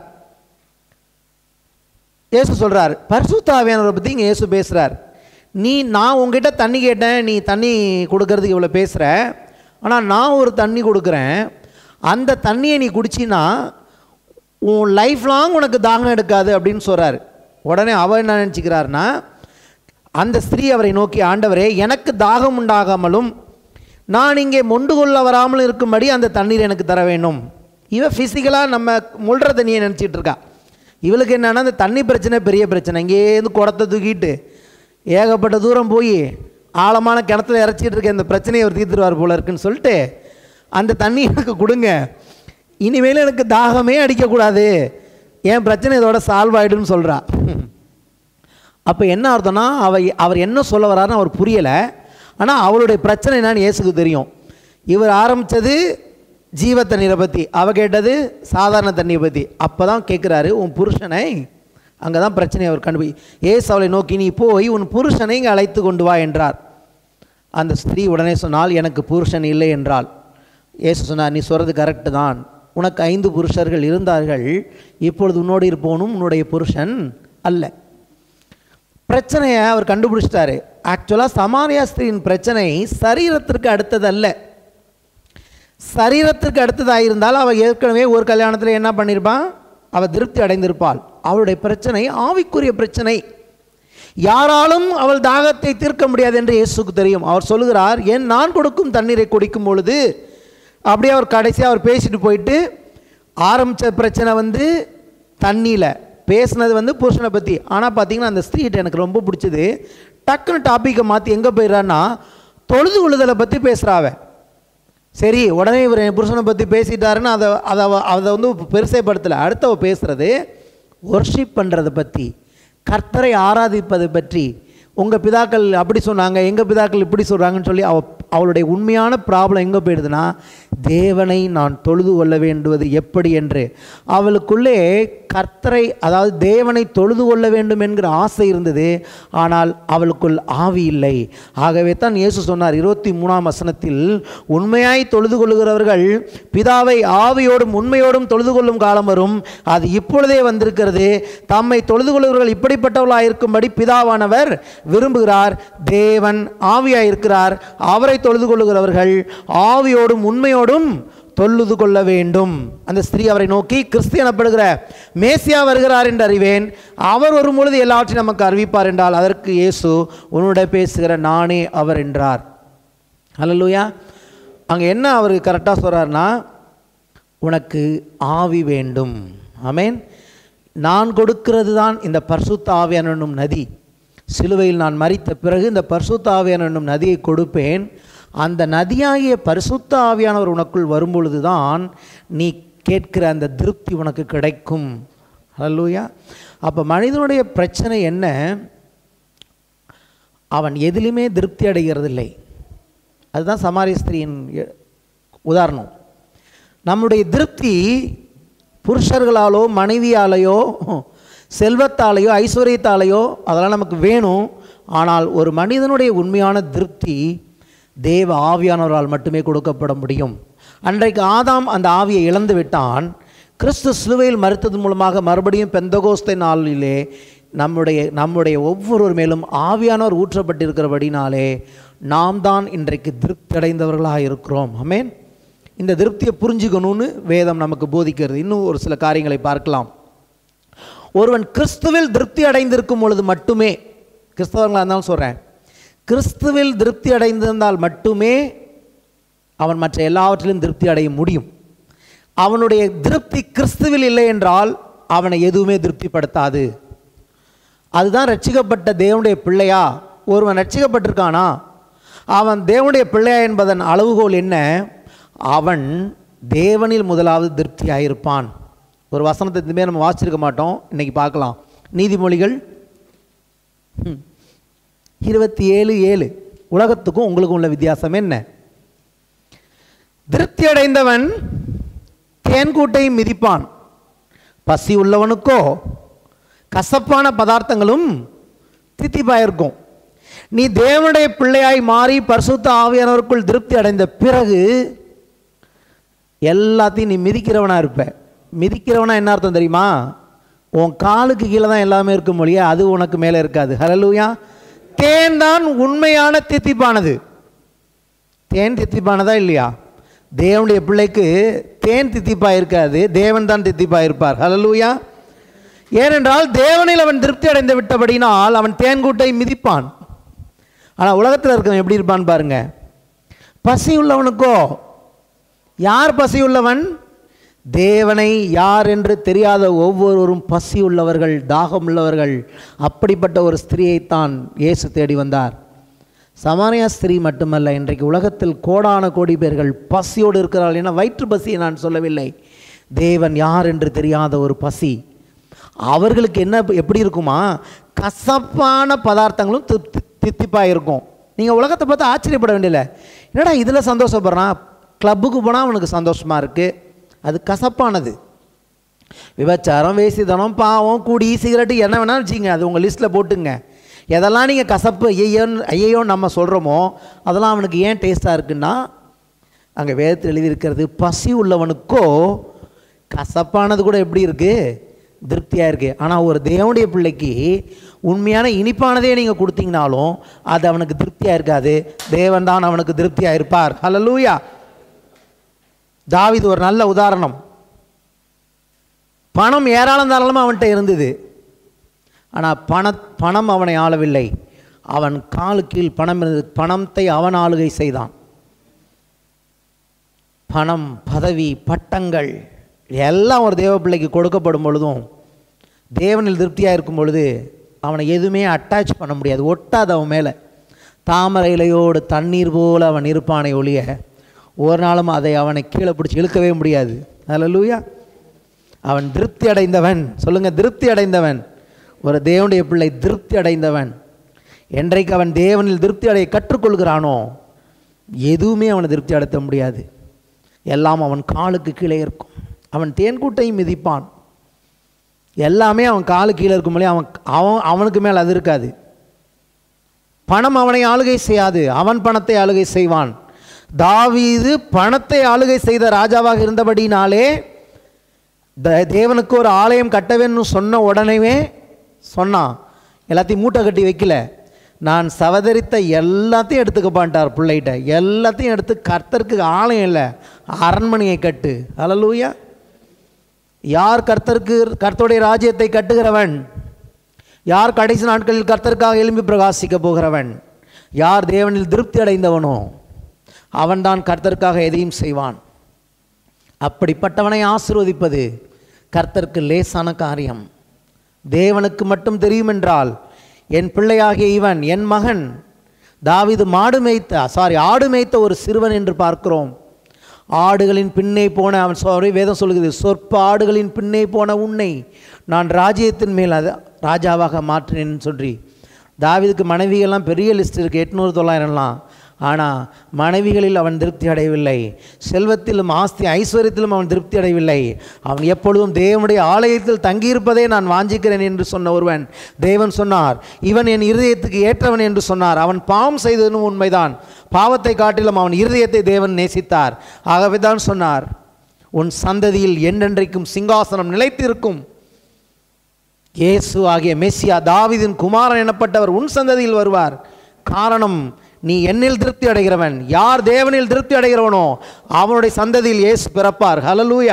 இயேசு சொல்கிறார் பரிசுத்தாவியானவரை பற்றி இங்கே இயேசு பேசுகிறார் நீ நான் உங்ககிட்ட தண்ணி கேட்டேன் நீ தண்ணி கொடுக்கறதுக்கு இவ்வளோ பேசுகிற ஆனால் நான் ஒரு தண்ணி கொடுக்குறேன் அந்த தண்ணியை நீ குடிச்சின்னா உன் லைஃப் லாங் உனக்கு தாகம் எடுக்காது அப்படின்னு சொல்கிறார் உடனே அவர் என்ன நினச்சிக்கிறாருன்னா அந்த ஸ்திரீ அவரை நோக்கி ஆண்டவரே எனக்கு தாகம் உண்டாகாமலும் நான் இங்கே மொண்டு கொள்ள வராமல் இருக்கும்படி அந்த தண்ணீர் எனக்கு தர வேண்டும் இவ ஃபிசிக்கலாக நம்ம முள்ற தண்ணியை நினச்சிட்டு இருக்கா இவளுக்கு என்னன்னா அந்த தண்ணி பிரச்சனை பெரிய பிரச்சனை இங்கேருந்து குடத்தை தூக்கிட்டு ஏகப்பட்ட தூரம் போய் ஆழமான கிணத்துல இறச்சிட்டு இருக்க இந்த பிரச்சனையை அவர் தீர்த்துருவார் போல இருக்குன்னு சொல்லிட்டு அந்த தண்ணி எனக்கு கொடுங்க இனிமேல் எனக்கு தாகமே அடிக்கக்கூடாது என் பிரச்சனை இதோட சால்வ் ஆகிடுன்னு சொல்கிறா அப்போ என்ன அர்த்தம்னா அவ அவர் என்ன சொல்ல வர்றாருன்னு அவர் புரியலை ஆனால் அவளுடைய பிரச்சனை என்னன்னு இயேசுக்கு தெரியும் இவர் ஆரம்பித்தது ஜீவ தண்ணீரை பற்றி அவ கேட்டது சாதாரண தண்ணியை பற்றி அப்போ தான் கேட்குறாரு உன் புருஷனை அங்கே தான் பிரச்சனை அவர் கண்டுபிடி ஏசு அவளை நோக்கி நீ போய் உன் புருஷனை இங்கே அழைத்து கொண்டு வா என்றார் அந்த ஸ்திரீ உடனே சொன்னால் எனக்கு புருஷன் இல்லை என்றாள் ஏசு சொன்னார் நீ சொல்கிறது கரெக்டு தான் உனக்கு ஐந்து புருஷர்கள் இருந்தார்கள் இப்பொழுது உன்னோடு இருப்பவனும் உன்னுடைய புருஷன் அல்ல பிரச்சனையை அவர் கண்டுபிடிச்சிட்டாரு ஆக்சுவலாக சமாரியா ஸ்திரீயின் பிரச்சனை சரீரத்திற்கு அடுத்தது அல்ல சரீரத்திற்கு அடுத்ததாக இருந்தால் அவள் ஏற்கனவே ஒரு கல்யாணத்தில் என்ன பண்ணியிருப்பான் அவள் திருப்தி அடைந்திருப்பாள் அவளுடைய பிரச்சனை ஆவிக்குரிய பிரச்சனை யாராலும் அவள் தாகத்தை தீர்க்க முடியாது என்று இயேசுக்கு தெரியும் அவர் சொல்லுகிறார் ஏன் நான் கொடுக்கும் தண்ணீரை குடிக்கும் பொழுது அப்படியே அவர் கடைசியாக அவர் பேசிட்டு போயிட்டு ஆரம்பித்த பிரச்சனை வந்து தண்ணியில் பேசுனது வந்து புருஷனை பற்றி ஆனால் பார்த்தீங்கன்னா அந்த ஸ்திரீகிட்ட எனக்கு ரொம்ப பிடிச்சது டக்குன்னு டாப்பிக்கை மாற்றி எங்கே போயிடறான்னா தொழுது கொள்ளுதலை பற்றி பேசுகிறாவ சரி உடனே இவர் என் புருஷனை பற்றி பேசிட்டாருன்னு அதை அதை அவ- அதை வந்து பெருசே படுத்தலை அடுத்தவ பேசுகிறது ஒர்ஷிப் பண்ணுறதை பற்றி கர்த்தரை ஆராதிப்பதை பற்றி உங்கள் பிதாக்கள் அப்படி சொன்னாங்க எங்கள் பிதாக்கள் இப்படி சொல்கிறாங்கன்னு சொல்லி அவ அவளுடைய உண்மையான ப்ராப்ளம் எங்கே போயிடுதுன்னா தேவனை நான் தொழுது கொள்ள வேண்டுவது எப்படி என்று அவளுக்குள்ளே கர்த்தரை அதாவது தேவனை தொழுது கொள்ள வேண்டும் என்கிற ஆசை இருந்தது ஆனால் அவளுக்குள் ஆவி இல்லை ஆகவே தான் இயேசு சொன்னார் இருபத்தி மூணாம் வசனத்தில் உண்மையாய் தொழுது கொள்ளுகிறவர்கள் பிதாவை ஆவியோடும் உண்மையோடும் தொழுது கொள்ளும் காலம் வரும் அது இப்பொழுதே வந்திருக்கிறது தம்மை தொழுது கொள்ளுகிறவர்கள் இப்படிப்பட்டவர்களாக இருக்கும்படி பிதாவானவர் விரும்புகிறார் தேவன் ஆவியாய் இருக்கிறார் அவரை தொழுது கொள்ளுகிறவர்கள் ஆவியோடும் உண்மையோடும் தொழுது கொள்ள வேண்டும் அந்த ஸ்திரீ அவரை நோக்கி கிறிஸ்தியனப்படுகிற மேசியா வருகிறார் என்று அறிவேன் அவர் ஒரு பொழுது எல்லாவற்றையும் நமக்கு அறிவிப்பார் என்றால் அதற்கு இயேசு உன்னுடைய பேசுகிற நானே அவர் என்றார் ஹalleluya அங்கே என்ன அவர் கரெக்டாக சொல்கிறாருன்னா உனக்கு ஆவி வேண்டும் ஆமென் நான் கொடுக்கிறது தான் இந்த பரிசுத்த ஆவியான என்னும் நதி சிலுவையில் நான் மரித்த பிறகு இந்த பரிசுத்த ஆவியான என்னும் நதியை கொடுப்பேன் அந்த நதியாகிய பரிசுத்த ஆவியானவர் உனக்குள் வரும்பொழுது தான் நீ கேட்கிற அந்த திருப்தி உனக்கு கிடைக்கும் ஹalleluya அப்போ மனிதனுடைய பிரச்சனை என்ன அவன் எதிலுமே திருப்தி அடைகிறதில்லை அதுதான் சமாரிய ஸ்திரீயின் எ- உதாரணம் நம்முடைய திருப்தி புருஷர்களாலோ மனைவியாலேயோ செல்வத்தாலேயோ ஐஸ்வர்யத்தாலேயோ அதெல்லாம் நமக்கு வேணும் ஆனால் ஒரு மனிதனுடைய உண்மையான திருப்தி தேவ ஆவியானவரால் மட்டுமே கொடுக்கப்பட முடியும் அன்றைக்கு ஆதாம் அந்த ஆவியை இழந்து விட்டான் கிறிஸ்து சிலுவையில் மறுத்தது மூலமாக மறுபடியும் பெந்தகோஸ்தை நாளிலே நம்முடைய நம்முடைய ஒவ்வொருவர் மேலும் ஆவியானவர் ஊற்றப்பட்டிருக்கிறபடினாலே நாம் தான் இன்றைக்கு திருப்தி அடைந்தவர்களாக இருக்கிறோம் ஆமென் இந்த திருப்தியை புரிஞ்சுக்கணும்னு வேதம் நமக்கு போதிக்கிறது இன்னும் ஒரு சில காரியங்களை பார்க்கலாம் ஒருவன் கிறிஸ்துவில் திருப்தி அடைந்திருக்கும் பொழுது மட்டுமே கிறிஸ்தவர்களாக இருந்தாலும் சொல்கிறேன் கிறிஸ்துவில் திருப்தி அடைந்திருந்தால் மட்டுமே அவன் மற்ற எல்லாவற்றிலும் திருப்தி அடைய முடியும் அவனுடைய திருப்தி கிறிஸ்துவில் இல்லை என்றால் அவனை எதுவுமே திருப்திப்படுத்தாது அதுதான் ரட்சிக்கப்பட்ட தேவனுடைய பிள்ளையா ஒருவன் ரட்சிக்கப்பட்டிருக்கானா அவன் தேவனுடைய பிள்ளையா என்பதன் அளவுகோல் என்ன அவன் தேவனில் முதலாவது திருப்தியாயிருப்பான் ஒரு வசனத்தை இதுமே நம்ம வாசிச்சிருக்க மாட்டோம் இன்னைக்கு பார்க்கலாம் நீதிமொழிகள் ம். இருபத்தி ஏழு ஏழு உலகத்துக்கும் உங்களுக்கும் உள்ள வித்தியாசம் என்ன திருப்தி அடைந்தவன் தேன்கூட்டை மிதிப்பான் பசி உள்ளவனுக்கோ கசப்பான பதார்த்தங்களும் தித்திப்பாயிருக்கும் நீ தேவனுடைய பிள்ளையாய் மாறி பரிசுத்த ஆவியானவருக்குள் திருப்தி அடைந்த பிறகு எல்லாத்தையும் நீ மிதிக்கிறவனா இருப்ப மிதிக்கிறவனா என்ன அர்த்தம் தெரியுமா உன் காலுக்கு கீழே தான் எல்லாமே இருக்கும் மொழியா அது உனக்கு மேலே இருக்காது ஹலலூயா தேன் தான் உண்மையான தித்திப்பானது தேன் தித்திப்பானதா இல்லையா தேவனுடைய பிள்ளைக்கு தேன் தித்திப்பா இருக்காது தேவன் தான் தித்திப்பா இருப்பார் ஹலலூயா ஏனென்றால் தேவனில் அவன் திருப்தி அடைந்து விட்டபடினால் அவன் தேன்கூட்டை மிதிப்பான் ஆனால் உலகத்தில் இருக்கவன் எப்படி இருப்பான் பாருங்க பசி உள்ளவனுக்கோ யார் பசி உள்ளவன் தேவனை யார் என்று தெரியாத ஒவ்வொருவரும் பசி உள்ளவர்கள் தாகம் உள்ளவர்கள் அப்படிப்பட்ட ஒரு ஸ்திரீயைத்தான் இயேசு தேடி வந்தார் சமானியா ஸ்திரீ மட்டுமல்ல இன்றைக்கு உலகத்தில் கோடான கோடி பேர்கள் பசியோடு இருக்கிறார்கள் என வயிற்று பசியை நான் சொல்லவில்லை தேவன் யார் என்று தெரியாத ஒரு பசி அவர்களுக்கு என்ன எப்படி இருக்குமா கசப்பான பதார்த்தங்களும் தித்தி தித்திப்பாக இருக்கும் நீங்கள் உலகத்தை பார்த்து ஆச்சரியப்பட வேண்டியதில்லை என்னடா இதில் சந்தோஷப்படுறான் கிளப்புக்கு போனால் அவனுக்கு சந்தோஷமாக இருக்குது அது கசப்பானது விபச்சாரம் வேசித்தனம் பாவம் குடி சிகரெட்டு என்ன வேணாலும் வச்சுங்க அது உங்கள் லிஸ்ட்டில் போட்டுங்க எதெல்லாம் நீங்கள் கசப்பு ஐயோன்னு ஐயோ நம்ம சொல்கிறோமோ அதெல்லாம் அவனுக்கு ஏன் டேஸ்ட்டாக இருக்குன்னா அங்கே வேதத்தில் எழுதியிருக்கிறது பசி உள்ளவனுக்கோ கசப்பானது கூட எப்படி இருக்குது திருப்தியாக இருக்குது ஆனால் ஒரு தேவனுடைய பிள்ளைக்கு உண்மையான இனிப்பானதே நீங்கள் கொடுத்தீங்கனாலும் அது அவனுக்கு திருப்தியாக இருக்காது தேவன் தான் அவனுக்கு திருப்தியாக இருப்பார் ஹalleluya தாவீது ஒரு நல்ல உதாரணம் பணம் ஏராளம் தாராளமாக அவன்கிட்ட இருந்தது ஆனால் பண பணம் அவனை ஆளவில்லை அவன் காலு கீழ் பணம் இருந்தது பணத்தை அவன் ஆளுகை செய்தான் பணம் பதவி பட்டங்கள் எல்லாம் ஒரு தேவ பிள்ளைக்கு கொடுக்கப்படும் பொழுதும் தேவனில் திருப்தியாக இருக்கும் பொழுது அவனை எதுவுமே அட்டாச் பண்ண முடியாது ஒட்டாது அவன் மேலே தாமரை இலையோடு தண்ணீர் போல அவன் இருப்பானை ஒழிய ஒரு நாளும் அதை அவனை கீழே பிடிச்சி இழுக்கவே முடியாது அல்லூயா அவன் திருப்தி அடைந்தவன் சொல்லுங்க திருப்தி அடைந்தவன் ஒரு தேவனுடைய பிள்ளை திருப்தி அடைந்தவன் என்றைக்கு அவன் தேவனில் திருப்தி அடைய கற்றுக்கொள்கிறானோ எதுவுமே அவனை திருப்தி அடைத்த முடியாது எல்லாம் அவன் காலுக்கு கீழே இருக்கும் அவன் தேன்கூட்டையும் மிதிப்பான் எல்லாமே அவன் காலு கீழே இருக்கும்போதே அவன் அவன் அவனுக்கு மேல் அது இருக்காது பணம் அவனை ஆளுகை செய்யாது அவன் பணத்தை ஆளுகை செய்வான் தாவீது பணத்தை ஆளுகை செய்த ராஜாவாக இருந்தபடினாலே த- தேவனுக்கு ஒரு ஆலயம் கட்டவேன்னு சொன்ன உடனேவே சொன்னான் எல்லாத்தையும் மூட்டை கட்டி வைக்கல நான் சவதரித்த எல்லாத்தையும் எடுத்துக்கப்பான்ட்டார் பிள்ளைகிட்ட எல்லாத்தையும் எடுத்து கர்த்தருக்கு ஆலயம் இல்லை அரண்மனையை கட்டு அலலூயா யார் கர்த்தருக்கு கர்த்தருடைய ராஜ்யத்தை கட்டுகிறவன் யார் கடைசி நாட்களில் கர்த்தருக்காக எழும்பி பிரகாசிக்க போகிறவன் யார் தேவனில் திருப்தி அடைந்தவனோ அவன்தான் கர்த்தருக்காக எதையும் செய்வான் அப்படிப்பட்டவனை ஆசீர்வதிப்பது கர்த்தருக்கு லேசான காரியம் தேவனுக்கு மட்டும் தெரியும் என்றால் என் பிள்ளையாகிய இவன் என் மகன் தாவீது மாடு மேய்த்த சாரி ஆடு மேய்த்த ஒரு சிறுவன் என்று பார்க்கிறோம் ஆடுகளின் பின்னே போன அவன் சாரி வேதம் சொல்லுகிறது சொற்ப ஆடுகளின் பின்னே போன உன்னை நான் ராஜ்யத்தின் மேல் அது ராஜாவாக மாற்றினேன்னு சொல்லி தாவீதுக்கு மனைவிகள்லாம் பெரிய லிஸ்ட் இருக்குது எட்நூறு தொள்ளாயிரம்லாம் ஆனால் மனைவிகளில் அவன் திருப்தி அடையவில்லை செல்வத்திலும் ஆஸ்தி ஐஸ்வர்யத்திலும் அவன் திருப்தி அடையவில்லை அவன் எப்பொழுதும் தேவனுடைய ஆலயத்தில் தங்கியிருப்பதே நான் வாஞ்சிக்கிறேன் என்று சொன்ன ஒருவன் தேவன் சொன்னார் இவன் என் இருதயத்துக்கு ஏற்றவன் என்று சொன்னார் அவன் பாவம் செய்ததும் உண்மைதான் பாவத்தை காட்டிலும் அவன் இருதயத்தை தேவன் நேசித்தார் ஆகவே தான் சொன்னார் உன் சந்ததியில் என்றென்றைக்கும் சிங்காசனம் நிலைத்திருக்கும் இயேசு ஆகிய மெஸ்ஸியா தாவீதின் குமாரன் எனப்பட்டவர் உன் சந்ததியில் வருவார் காரணம் நீ என்னில் திருப்தி அடைகிறவன் யார் தேவனில் திருப்தி அடைகிறவனோ அவனுடைய சந்ததியில் இயேசு பிறப்பார் ஹalleluya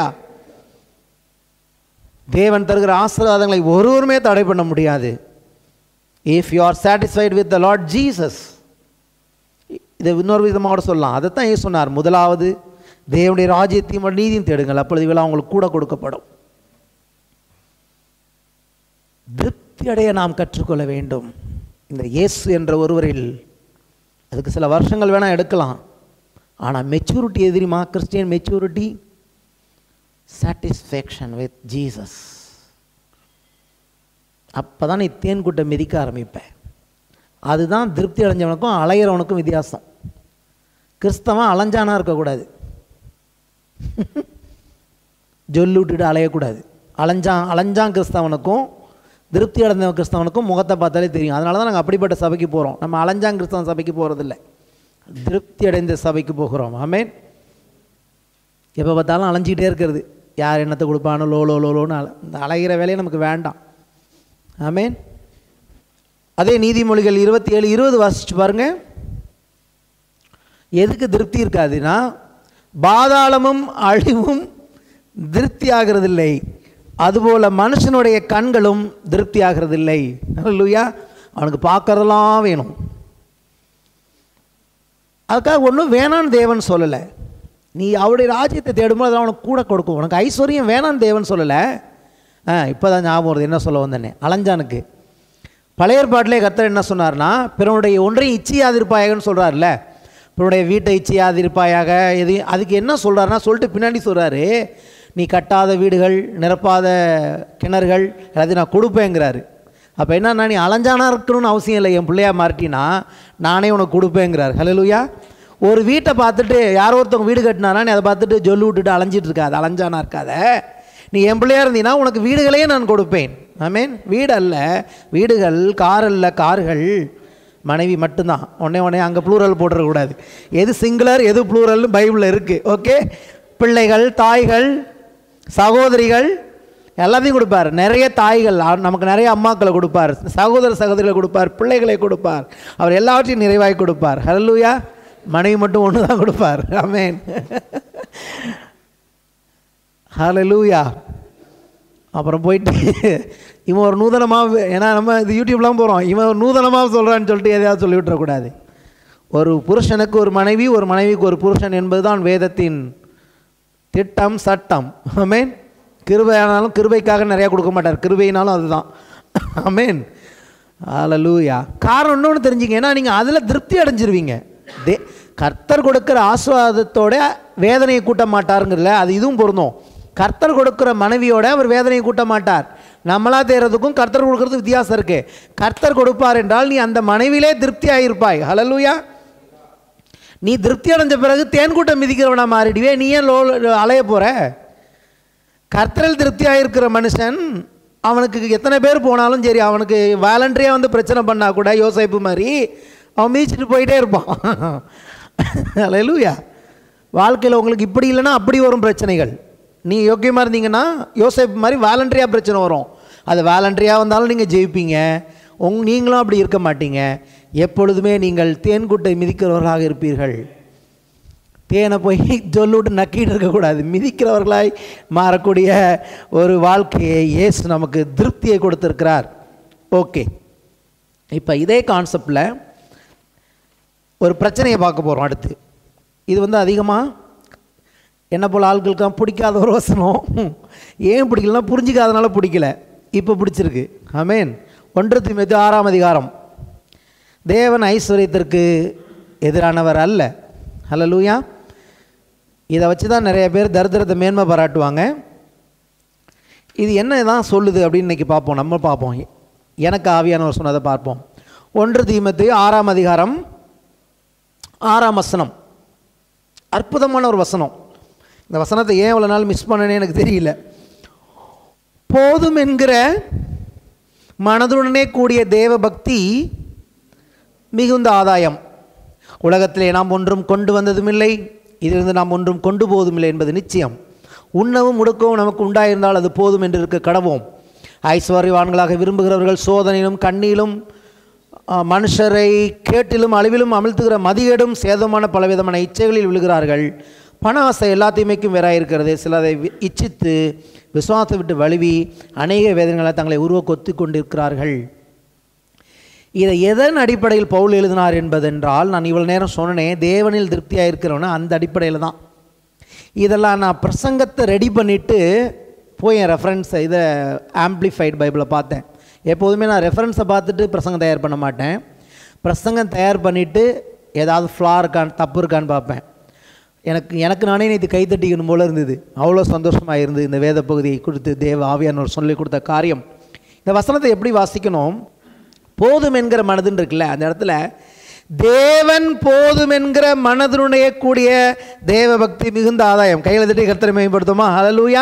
தேவன் தருகிற ஆசீர்வாதங்களை ஒருவருமே தடை பண்ண முடியாது if you are satisfied with the Lord Jesus இதை இன்னொரு விதமாக கூட சொல்லலாம் அதைத்தான் ஏன் சொன்னார் முதலாவது தேவனுடைய ராஜ்யத்தையும் நீதியும் தேடுங்கள் அப்பொழுது இவெல்லாம் உங்களுக்கு கூட கொடுக்கப்படும் திருப்தி அடைய நாம் கற்றுக்கொள்ள வேண்டும் இந்த இயேசு என்ற ஒருவரில் அதுக்கு சில வருஷங்கள் வேணால் எடுக்கலாம் ஆனால் மெச்சூரிட்டி எது தெரியுமா Christian maturity satisfaction with Jesus அப்போ தான் நீ தேன் கூட்டை மிதிக்க ஆரம்பிப்ப அதுதான் திருப்தி அடைஞ்சவனுக்கும் அலையிறவனுக்கும் வித்தியாசம் கிறிஸ்தவன் அலைஞ்சானா இருக்கக்கூடாது ஜொல்லு விட்டுட்டு அலையக்கூடாது அலைஞ்சான் அலைஞ்சான் கிறிஸ்தவனுக்கும் திருப்தி அடைந்த கிறிஸ்தவனுக்கும் முகத்தை பார்த்தாலே தெரியும் அதனால தான் நாங்கள் அப்படிப்பட்ட சபைக்கு போகிறோம் நம்ம அலைஞ்சான் கிறிஸ்தவன் சபைக்கு போகிறதில்ல திருப்தி அடைந்த சபைக்கு போகிறோம் ஆமேன் எப்போ பார்த்தாலும் அலைஞ்சிக்கிட்டே இருக்கிறது யார் என்னத்தை கொடுப்பானோ லோ லோ லோ லோன்னு அல இந்த அலைகிற வேலையை நமக்கு வேண்டாம் ஆமேன் அதே நீதிமொழிகள் இருபத்தி ஏழு இருபது வாசிச்சு பாருங்க எதுக்கு திருப்தி இருக்காதுன்னா பாதாளமும் அழிவும் திருப்தி ஆகிறதில்லை அதுபோல் மனுஷனுடைய கண்களும் திருப்தி ஆகிறதில்லை லூயா அவனுக்கு பார்க்கறதெல்லாம் வேணும் அதுக்காக ஒன்றும் வேணான்னு தேவன் சொல்லலை நீ அவருடைய ராஜ்யத்தை தேடும்போது அதெல்லாம் உனக்கு கூட கொடுக்கும் உனக்கு ஐஸ்வர்யம் வேணான்னு தேவன் சொல்லலை ஆ இப்போ தான் ஞாபகம் வருது என்ன சொல்ல வந்தேனே அலஞ்சானுக்கு பழைய ஏற்பாட்டிலே கர்த்தர் என்ன சொன்னார்னா பிறனுடைய ஒன்றையும் இச்சையாதிருப்பாயகன்னு சொல்கிறார்ல பிறனுடைய வீட்டை இச்சையாதிருப்பாயாக எது அதுக்கு என்ன சொல்கிறாருன்னா சொல்லிட்டு பின்னாடி சொல்கிறாரு நீ கட்டாத வீடுகள் நிரப்பாத கிணறுகள் எல்லாத்தையும் நான் கொடுப்பேங்கிறாரு அப்போ என்னன்னா நீ அலைஞ்சானா இருக்கணும்னு அவசியம் இல்லை என் பிள்ளையா மாறிட்டினா நானே உனக்கு கொடுப்பேங்கிறார் ஹலலுயா ஒரு வீட்டை பார்த்துட்டு யாரோ ஒருத்தவங்க வீடு கட்டினாரா நீ அதை பார்த்துட்டு ஜொல்லு விட்டுட்டு அலைஞ்சிட்டு இருக்காது அலைஞ்சானா இருக்காத நீ என் பிள்ளையா இருந்தீங்கன்னா உனக்கு வீடுகளையே நான் கொடுப்பேன் ஆமீன் வீடு அல்ல வீடுகள் கார் அல்ல கார்கள் மனைவி மட்டும்தான் உடனே உடனே அங்கே ப்ளூரல் போட்டுறக்கூடாது எது சிங்குலர் எது ப்ளூரல்னு பைபிளில் இருக்குது ஓகே பிள்ளைகள் தாய்கள் சகோதரிகள் எல்லாத்தையும் கொடுப்பார் நிறைய தாய்கள் அவர் நமக்கு நிறைய அம்மாக்களை கொடுப்பார் சகோதர சகோதரிகளை கொடுப்பார் பிள்ளைகளை கொடுப்பார் அவர் எல்லாவற்றையும் நிறைவாய் கொடுப்பார் ஹலலூயா மனைவி மட்டும் ஒன்று தான் கொடுப்பார் ஆமேன் ஹலலூயா அப்புறம் போயிட்டு இவன் ஒரு நூதனமாக ஏன்னா நம்ம இது யூடியூப்லாம் போகிறோம் இவன் ஒரு நூதனமாக சொல்கிறான்னு சொல்லிட்டு எதையாவது சொல்லி விட்டுறக்கூடாது ஒரு புருஷனுக்கு ஒரு மனைவி ஒரு மனைவிக்கு ஒரு புருஷன் என்பதுதான் வேதத்தின் திட்டம் சட்டம் ஆமேன் கிருபையானாலும் கிருபைக்காக நிறையா கொடுக்க மாட்டார் கிருபையினாலும் அதுதான் ஆமேன் ஆலலூயா காரணம் இன்னொன்று தெரிஞ்சுங்க ஏன்னா நீங்கள் அதில் திருப்தி அடைஞ்சிருவீங்க தே கர்த்தர் கொடுக்குற ஆஸ்வாதத்தோட வேதனையை கூட்ட மாட்டாருங்கிறதுல அது இதுவும் பொருந்தும் கர்த்தர் கொடுக்குற மனைவியோட அவர் வேதனையை கூட்ட மாட்டார் நம்மளா தேர்றதுக்கும் கர்த்தர் கொடுக்கறது வித்தியாசம் இருக்கு கர்த்தர் கொடுப்பார் என்றால் நீ அந்த மனைவியிலே திருப்தியாக இருப்பாய் ஹலலூயா நீ திருப்தி அடைஞ்ச பிறகு தேன்கூட்டம் மிதிக்கிறவனா மாறிடுவே நீ ஏன் லோ அலைய போகிற கர்த்தரில் திருப்தியாக இருக்கிற மனுஷன் அவனுக்கு எத்தனை பேர் போனாலும் சரி அவனுக்கு வாலண்டரியாக வந்து பிரச்சனை பண்ணால் கூட யோசிப்பு மாதிரி அவன் மீச்சிட்டு போயிட்டே இருப்பான் அலையலூயா வாழ்க்கையில் உங்களுக்கு இப்படி இல்லைன்னா அப்படி வரும் பிரச்சனைகள் நீ யோக்கியமாக இருந்தீங்கன்னா யோசிப்பு மாதிரி வாலண்டரியாக பிரச்சனை வரும் அது வாலண்டரியாக வந்தாலும் நீங்கள் ஜெயிப்பீங்க உங் நீங்களும் அப்படி இருக்க மாட்டீங்க எப்பொழுதுமே நீங்கள் தேன்குட்டை மிதிக்கிறவர்களாக இருப்பீர்கள் தேனை போய் சொல்லிவிட்டு நக்கிட்டு இருக்கக்கூடாது மிதிக்கிறவர்களாய் மாறக்கூடிய ஒரு வாழ்க்கையை இயேசு நமக்கு திருப்தியை கொடுத்துருக்கிறார் ஓகே இப்போ இதே கான்செப்டில் ஒரு பிரச்சனையை பார்க்க போகிறோம் அடுத்து இது வந்து அதிகமாக என்ன போல் ஆட்களுக்கு பிடிக்காத ஒரு வசனம் ஏன் பிடிக்கலனா புரிஞ்சிக்காதனால பிடிக்கல இப்போ பிடிச்சிருக்கு ஆமேன் ஒன்று திமுக ஆறாம் அதிகாரம் தேவன் ஐஸ்வர்யத்திற்கு எதிரானவர் அல்ல ஹலலூயா இதை வச்சு தான் நிறைய பேர் தரித்திரத்தை மேன்மை பாராட்டுவாங்க இது என்ன தான் சொல்லுது அப்படின்னு இன்றைக்கி பார்ப்போம் நம்ம பார்ப்போம் எனக்கு ஆவியானவர் சொன்னதை பார்ப்போம் ஒன்று தீமத்து ஆறாம் அதிகாரம் ஆறாம் வசனம் அற்புதமான ஒரு வசனம் இந்த வசனத்தை ஏன் இவ்வளோ நாள் மிஸ் பண்ணனே எனக்கு தெரியல போதும் என்கிற மனதுடனே கூடிய தேவ பக்தி மிகுந்த ஆதாயம் உலகத்திலே நாம் ஒன்றும் கொண்டு வந்ததும் இல்லை இதிலிருந்து நாம் ஒன்றும் கொண்டு போவதும் என்பது நிச்சயம் உண்ணவும் உடுக்கவும் நமக்கு உண்டாயிருந்தால் அது போதும் என்று இருக்க கடவோம் ஐஸ்வர்யவான்களாக விரும்புகிறவர்கள் சோதனையிலும் கண்ணிலும் மனுஷரை கேட்டிலும் அழிவிலும் அமிழ்த்துகிற மதியேடும் சேதமான பலவிதமான இச்சைகளில் விழுகிறார்கள் பண ஆசை எல்லாத்தையுமேக்கும் வேறாயிருக்கிறது சில அதை இச்சித்து விசுவாசத்தை விட்டு வழுவி அநேக வேதனைகளை தங்களை உருவ கொத்து கொண்டிருக்கிறார்கள் இதை எதன் அடிப்படையில் பவுல் எழுதினார் என்பதென்றால் நான் இவ்வளோ நேரம் சொன்னேன் தேவனில் திருப்தியாக இருக்கிறவன அந்த அடிப்படையில் தான் இதெல்லாம் நான் பிரசங்கத்தை ரெடி பண்ணிவிட்டு போய் என் ரெஃபரன்ஸை இதை ஆம்ப்ளிஃபைடு பைபிளை பார்த்தேன் எப்போதுமே நான் ரெஃபரன்ஸை பார்த்துட்டு பிரசங்கம் தயார் பண்ண மாட்டேன் பிரசங்கம் தயார் பண்ணிவிட்டு ஏதாவது ஃப்ளா இருக்கான்னு தப்பு இருக்கான்னு பார்ப்பேன் எனக்கு எனக்கு நானே நேற்று கைத்தட்டிக்கணும் போல இருந்தது அவ்வளோ சந்தோஷமாக இருந்தது இந்த வேத பகுதியை கொடுத்து தேவ ஆவியானவர் சொல்லி கொடுத்த காரியம் இந்த வசனத்தை எப்படி வாசிக்கணும் போதும் என்கிற மனதுன்னு இருக்குல்ல அந்த இடத்துல தேவன் போதும் என்கிற மனதுடைய கூடிய தேவ பக்தி மிகுந்த ஆதாயம் கையில் தட்டி கர்த்தரை மேம்படுத்துமா ஹalleluya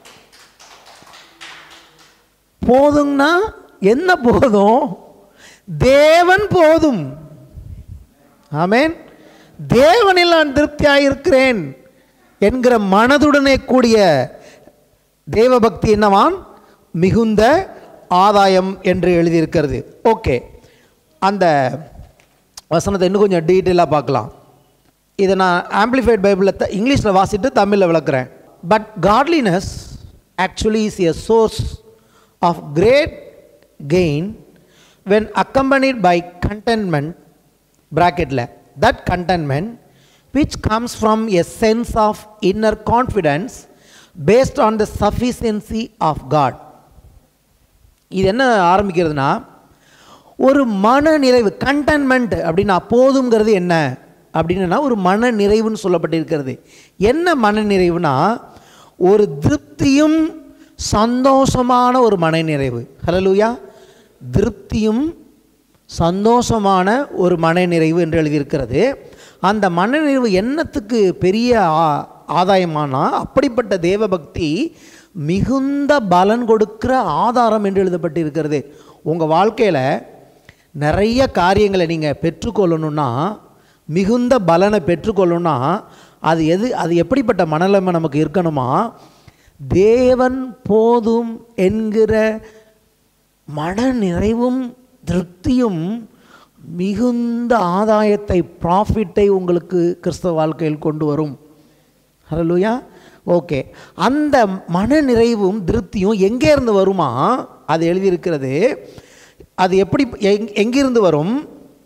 போதும்னா என்ன போதும் தேவன் போதும் ஆமென் தேவனில் நான் திருப்தியாக இருக்கிறேன் என்கிற மனதுடனே கூடிய தேவபக்தி என்னவான் மிகுந்த ஆதாயம் என்று எழுதியிருக்கிறது ஓகே அந்த வசனத்தை இன்னும் கொஞ்சம் டீட்டெயிலாக பார்க்கலாம் இதை நான் ஆம்பிளிஃபைட் பைபிளில் த இங்கிலீஷில் வாசிட்டு தமிழில் விளக்குறேன் but godliness actually is a source of great gain when accompanied by contentment ப்ராக்கெட்டில் that contentment which comes from a sense of inner confidence based on the sufficiency of God இது என்ன ஆரம்பிக்கிறதுனா ஒரு மன நிறைவு கண்டென்மெண்ட் அப்படின்னா போதுங்கிறது என்ன அப்படின்னா ஒரு மன நிறைவுன்னு சொல்லப்பட்டிருக்கிறது என்ன மன நிறைவுனா ஒரு திருப்தியும் சந்தோஷமான ஒரு மன நிறைவு ஹலலூயா திருப்தியும் சந்தோஷமான ஒரு மன நிறைவு என்று எழுதியிருக்கிறது அந்த மன நிறைவு என்னத்துக்கு பெரிய ஆ- ஆதாயமானா அப்படிப்பட்ட தேவபக்தி மிகுந்த பலன் கொடுக்கிற ஆதாரம் என்று எழுதப்பட்டிருக்கிறது உங்கள் வாழ்க்கையில் நிறைய காரியங்களை நீங்கள் பெற்றுக்கொள்ளணும்னா மிகுந்த பலனை பெற்றுக்கொள்ளணும்னா அது எது அது எப்படிப்பட்ட மனநிலைமை நமக்கு இருக்கணுமா தேவன் போதும் என்கிற மன நிறைவும் திருப்தியும் மிகுந்த ஆதாயத்தை ப்ராஃபிட்டை உங்களுக்கு கிறிஸ்தவ வாழ்க்கையில் கொண்டு வரும் ஹலலுயா ஓகே அந்த மன நிறைவும் திருப்தியும் எங்கே இருந்து வருமா அது எழுதியிருக்கிறது அது எப்படி எங் எங்கிருந்து வரும்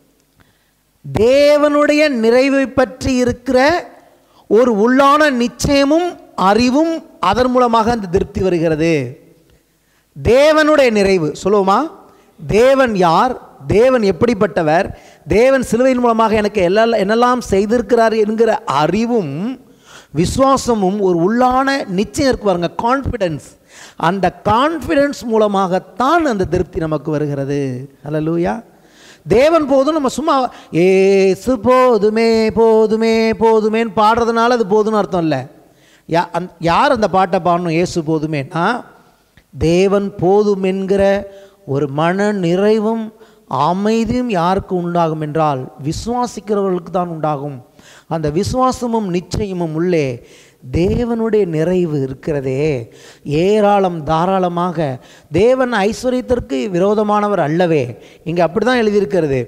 தேவனுடைய நிறைவை பற்றி இருக்கிற ஒரு உள்ளான நிச்சயமும் அறிவும் அதன் மூலமாக அந்த திருப்தி வருகிறது தேவனுடைய நிறைவு சொல்லுவோமா தேவன் யார் தேவன் எப்படிப்பட்டவர் தேவன் சிலுவையின் மூலமாக எனக்கு எல்லா என்னெல்லாம் செய்திருக்கிறார் என்கிற அறிவும் விசுவாசமும் ஒரு உள்ளான நிச்சயம் இருக்கு பாருங்க கான்ஃபிடென்ஸ் அந்த கான்ஃபிடென்ஸ் மூலமாகத்தான் அந்த திருப்தி நமக்கு வருகிறது ஹalleluya தேவன் போதும் நம்ம சும்மா ஏசு போதுமே போதுமே போதுமேன்னு பாடுறதுனால அது போதும்னு அர்த்தம் இல்லை யா அந் யார் அந்த பாட்டை பாடணும் ஏசு போதுமேனா தேவன் போதும் என்கிற ஒரு மன நிறைவும் அமைதியும் யாருக்கு உண்டாகும் என்றால் விசுவாசிக்கிறவர்களுக்கு தான் உண்டாகும் அந்த விசுவாசமும் நிச்சயமும் உள்ளே தேவனுடைய நிறைவு இருக்கிறதே ஏராளம் தாராளமாக தேவன் ஐஸ்வர்யத்திற்கு விரோதமானவர் அல்லவே இங்கே அப்படி தான் எழுதியிருக்கிறது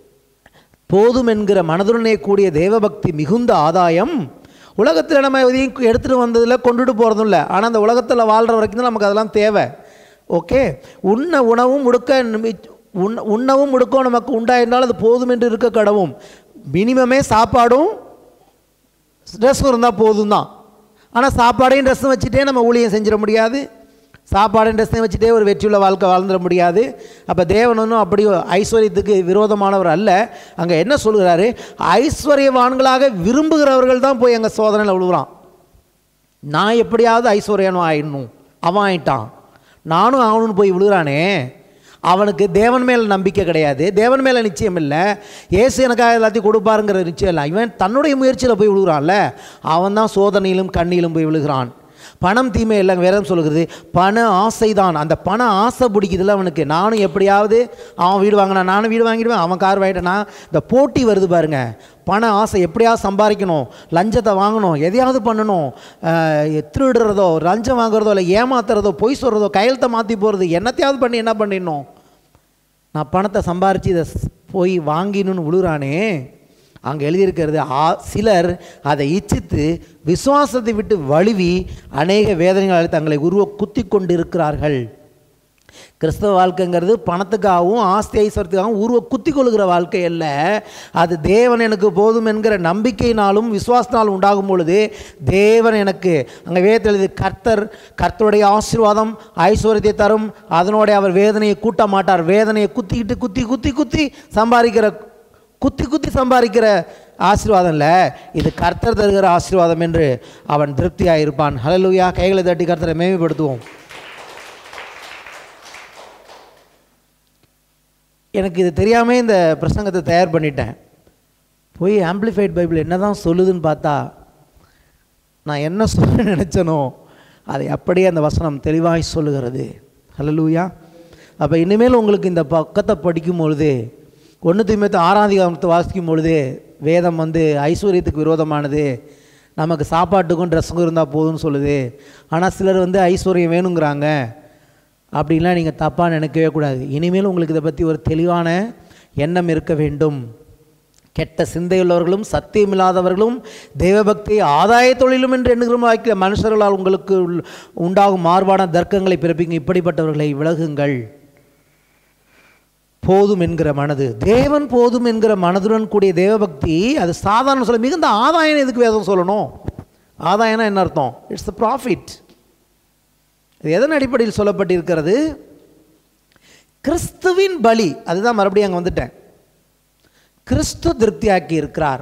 போதும் என்கிற மனதுடனே கூடிய தேவபக்தி மிகுந்த ஆதாயம் உலகத்தில் நம்ம எதையும் எடுத்துகிட்டு வந்ததில் கொண்டுட்டு போகிறதும் இல்லை ஆனால் அந்த உலகத்தில் வாழ்கிற வரைக்கும் தான் நமக்கு அதெல்லாம் தேவை ஓகே உண்ண உணவும் உடுக்க நிமி- உண்ண உண்ணவும் உடுக்கவும் நமக்கு உண்டாயிருந்தால் அது போதும் என்று இருக்க கடவும் மினிமமே சாப்பாடும் ட்ரெஸ்ஸும் இருந்தால் போதும் தான் ஆனால் சாப்பாடையும் ட்ரெஸ்ஸும் வச்சுட்டே நம்ம ஊழியம் செஞ்சிட முடியாது சாப்பாடையும் ட்ரெஸ்ஸையும் வச்சுட்டே ஒரு வெற்றியுள்ள வாழ்க்கை வாழ்ந்துட முடியாது அப்போ தேவன் ஒன்றும் அப்படி ஐஸ்வர்யத்துக்கு விரோதமானவர் அல்ல அங்கே என்ன சொல்கிறாரு ஐஸ்வர்யவான்களாக விரும்புகிறவர்கள் தான் போய் எங்கள் சோதனையில் விழுகிறான் நான் எப்படியாவது ஐஸ்வர்யனும் ஆயிடணும் அவன் ஆயிட்டான் நானும் அவனும் போய் விழுகிறானே அவனுக்கு தேவன் மேல் நம்பிக்கை கிடையாது தேவன் மேலே நிச்சயம் இல்லை ஏசு எனக்காக எல்லாத்தையும் கொடுப்பாருங்கிற நிச்சயம் இல்லை இவன் தன்னுடைய முயற்சியில் போய் விழுகிறான்ல அவன் தான் சோதனையிலும் கண்ணியிலும் போய் விழுகிறான் பணம் தீமை இல்லைங்க வேற சொல்லுகிறது பண ஆசை தான் அந்த பண ஆசை பிடிக்குதுல்ல அவனுக்கு நானும் எப்படியாவது அவன் வீடு வாங்கினா நானும் வீடு வாங்கிடுவேன் அவன் கார் வாங்கிட்டேனா இந்த போட்டி வருது பாருங்க பண ஆசை எப்படியாவது சம்பாதிக்கணும் லஞ்சத்தை வாங்கணும் எதையாவது பண்ணணும் அஹ், திருடுறதோ லஞ்சம் வாங்குறதோ இல்லை ஏமாத்துறதோ பொய் சொல்கிறதோ கையெழுத்தை மாற்றி போகிறது என்னத்தையாவது பண்ணி என்ன பண்ணிடணும் நான் பணத்தை சம்பாரித்து இதை ஸ்- போய் வாங்கினுன்னு விழுறானே அங்கே எழுதியிருக்கிறது ஆ சிலர் அதை இச்சித்து விசுவாசத்தை விட்டு வழுவி அநேக வேதனைகளால் தங்களை உருவ குத்தி கொண்டு இருக்கிறார்கள் கிறிஸ்தவ வாழ்க்கைங்கிறது பணத்துக்காகவும் ஆஸ்தி ஐஸ்வர்யத்துக்காகவும் உருவ குத்தி கொள்கிற வாழ்க்கை அல்ல அது தேவன் எனக்கு போதும் என்கிற நம்பிக்கையினாலும் விசுவாசத்தினாலும் உண்டாகும் பொழுது தேவன் எனக்கு அங்கே வேதத்தில் எழுதி கர்த்தர் கர்த்தருடைய ஆசீர்வாதம் ஐஸ்வர்யத்தை தரும் அதனோட அவர் வேதனையை கூட்ட மாட்டார் வேதனையை குத்திக்கிட்டு குத்தி குத்தி குத்தி சம்பாதிக்கிற குத்தி குத்தி சம்பாதிக்கிற ஆசீர்வாதம் இல்லை இது கர்த்தர் தருகிற ஆசீர்வாதம் என்று அவன் திருப்தியாக இருப்பான் ஹalleluya கைகளை தட்டி கர்த்தரை மேம்படுத்துவோம் எனக்கு இது தெரியாமே இந்த பிரசங்கத்தை தயார் பண்ணிட்டேன் போய் ஆம்பிளிஃபைட் பைபிள் என்ன தான் சொல்லுதுன்னு பார்த்தா நான் என்ன சொல்ல நினச்சனோ அதை அப்படியே அந்த வசனம் தெளிவாய் சொல்லுகிறது ஹalleluya அப்போ இனிமேல் உங்களுக்கு இந்த பக்கத்தை படிக்கும் பொழுது ஒன்று தீமத்து ஆறாதிகாரத்தை வாசிக்கும் பொழுது வேதம் வந்து ஐஸ்வர்யத்துக்கு விரோதமானது நமக்கு சாப்பாட்டுக்கும் ட்ரெஸ்ஸுக்கும் இருந்தால் போதும்னு சொல்லுது ஆனால் சிலர் வந்து ஐஸ்வர்யம் வேணுங்கிறாங்க அப்படின்லாம் நீங்கள் தப்பாக நினைக்கவே கூடாது இனிமேல் உங்களுக்கு இதை பற்றி ஒரு தெளிவான எண்ணம் இருக்க வேண்டும் கெட்ட சிந்தையுள்ளவர்களும் சத்தியமில்லாதவர்களும் தெய்வபக்தி ஆதாய தொழிலும் என்று எண்ணுகிற வாய்க்கிற மனுஷர்களால் உங்களுக்கு உள்- உண்டாகும் மாறுபாடான தர்க்கங்களை பிறப்பிங்க இப்படிப்பட்டவர்களை விலகுங்கள் போதும் என்கிற மனது தேவன் போதும் என்கிற மனதுடன் கூடிய தேவபக்தி அது சாதாரண சொல்ல மிகுந்த ஆதாயம் எதுக்கு வேதம் சொல்லணும் ஆதாயம்னா என்ன அர்த்தம் இட்ஸ் த ப்ராஃபிட் இது எதன் அடிப்படையில் சொல்லப்பட்டிருக்கிறது கிறிஸ்துவின் பலி அதுதான் மறுபடியும் அங்கே வந்துட்டேன் கிறிஸ்து திருப்தியாக்கி இருக்கிறார்